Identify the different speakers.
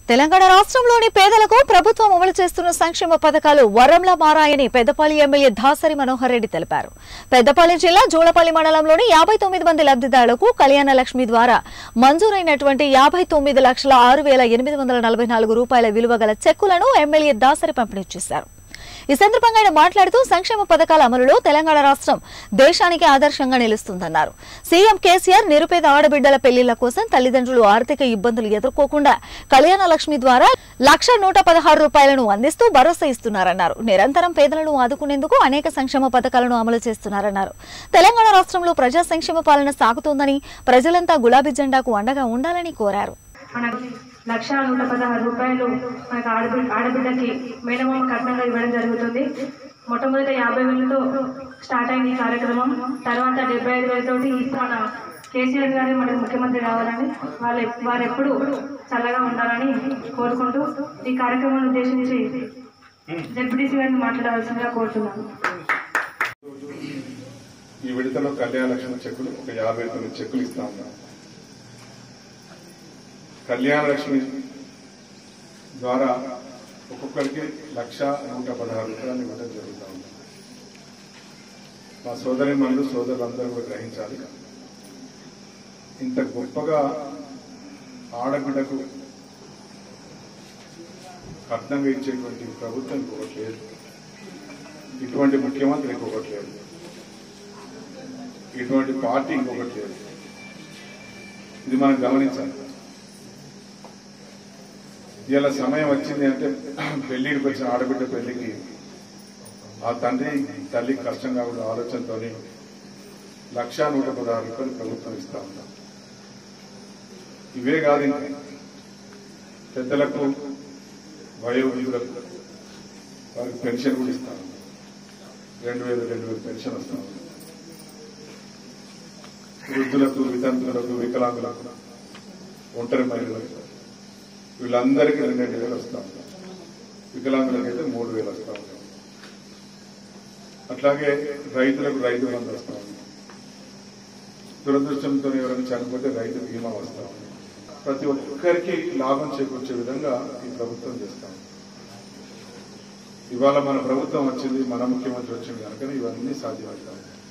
Speaker 1: తెలంగాణ రాష్ట్రంలోని పేదలకు ప్రభుత్వం అమలు చేస్తున్న సంక్షేమ పథకాలు వరంలా మారాయని పెద్దపల్లి ఎమ్మెల్యే దాసరి మనోహర్ రెడ్డి తెలిపారు పెద్దపల్లి జిల్లా జూలపల్లి మండలంలోని యాభై తొమ్మిది మంది లబ్ధిదారులకు కళ్యాణ లక్ష్మి ద్వారా మంజూరైనటువంటి యాభై తొమ్మిది లక్షల ఆరు వేల ఎనిమిది వందల నలభై నాలుగు రూపాయల విలువ గల చెక్కులను ఎమ్మెల్యే దాసరి పంపిణీ చేశారు ఈ సందర్భంగా ఆయన మాట్లాడుతూ సంక్షేమ పథకాల అమలులో తెలంగాణ రాష్ట్రం దేశానికి ఆదర్శంగా నిలుస్తుందన్నారు సీఎం కేసీఆర్ నిరుపేద ఆడబిడ్డల పెళ్లిళ్ల కోసం తల్లిదండ్రులు ఆర్థిక ఇబ్బందులు ఎదుర్కోకుండా కళ్యాణ లక్ష్మి ద్వారా లక్ష నూట పదహారు రూపాయలను అందిస్తూ భరోసా ఇస్తున్నారన్నారు నిరంతరం పేదలను ఆదుకునేందుకు అనేక సంక్షేమ పథకాలను అమలు చేస్తున్నారన్నారు తెలంగాణ రాష్ట్రంలో ప్రజా సంక్షేమ పాలన సాగుతోందని ప్రజలంతా గులాబీ జెండాకు అండగా ఉండాలని కోరారు
Speaker 2: మనకి లక్ష నూట పదహారు రూపాయలు మనకు ఆడబిడ్డ ఆడబిడ్డకి మేనమామ కట్నంగా ఇవ్వడం జరుగుతుంది మొట్టమొదట యాభై వేలతో స్టార్ట్ అయింది ఈ కార్యక్రమం తర్వాత డెబ్బై ఐదు వేలతోటి మన కేసీఆర్ గారు మనకు ముఖ్యమంత్రి కావాలని వాళ్ళు వారు ఎప్పుడు చల్లగా ఉండాలని కోరుకుంటూ ఈ కార్యక్రమాన్ని ఉద్దేశించి జడ్పీటీసీ గారిని మాట్లాడవలసిందిగా కోరుతున్నాను
Speaker 3: ఈ విడతలో కళ్యాణ లక్ష్మి చెక్కులు ఒక యాభై తొమ్మిది చెక్కులు ఇస్తా ఉన్నాం కళ్యాణ లక్ష్మి ద్వారా ఒక్కొక్కరికి లక్ష నూట పదహారు రూపాయలు ఇవ్వడం జరుగుతూ ఉంది మా సోదరి మనులు సోదరులందరూ కూడా గ్రహించాలి ఇంత గొప్పగా ఆడబిడ్డకు కట్నంగా ఇచ్చేటువంటి ప్రభుత్వం ఇంకొకటి లేదు ఇటువంటి ముఖ్యమంత్రి ఇంకొకటి లేదు ఇటువంటి పార్టీ ఇంకొకటి లేదు ఇది మనం గమనించాలి ఇలా సమయం వచ్చింది అంటే పెళ్లికి వచ్చిన ఆడబిడ్డ పెళ్లికి ఆ తండ్రి తల్లికి కష్టం కాకుండా ఆలోచనతో లక్షా నూట పదహారు రూపాయలు ప్రభుత్వం ఇస్తా ఉంటాం ఇవే కాదు ఇంకా పెద్దలకు వయోవృద్ధులకు వారికి పెన్షన్ కూడా ఇస్తాం రెండు వేలు రెండు వేలు పెన్షన్ వస్తా ఉంది వృద్ధులకు వితంతులకు వికలాంగులకు ఒంటరి మహిళలకు వీళ్ళందరికీ రెండు రెండు వేలు వస్తా ఉంటాం వికలాంగులకు అయితే మూడు వేలు వస్తా ఉంటాం అట్లాగే రైతులకు రైతు బంధు వస్తా ఉంది దురదృష్టంతో ఎవరైనా చనిపోతే రైతు బీమా వస్తా ఉంది ప్రతి ఒక్కరికి లాభం చేకూర్చే విధంగా ఈ ప్రభుత్వం చేస్తాం ఇవాళ మన ప్రభుత్వం వచ్చింది మన ముఖ్యమంత్రి వచ్చింది కనుక ఇవన్నీ సాధ్యమవుతాయి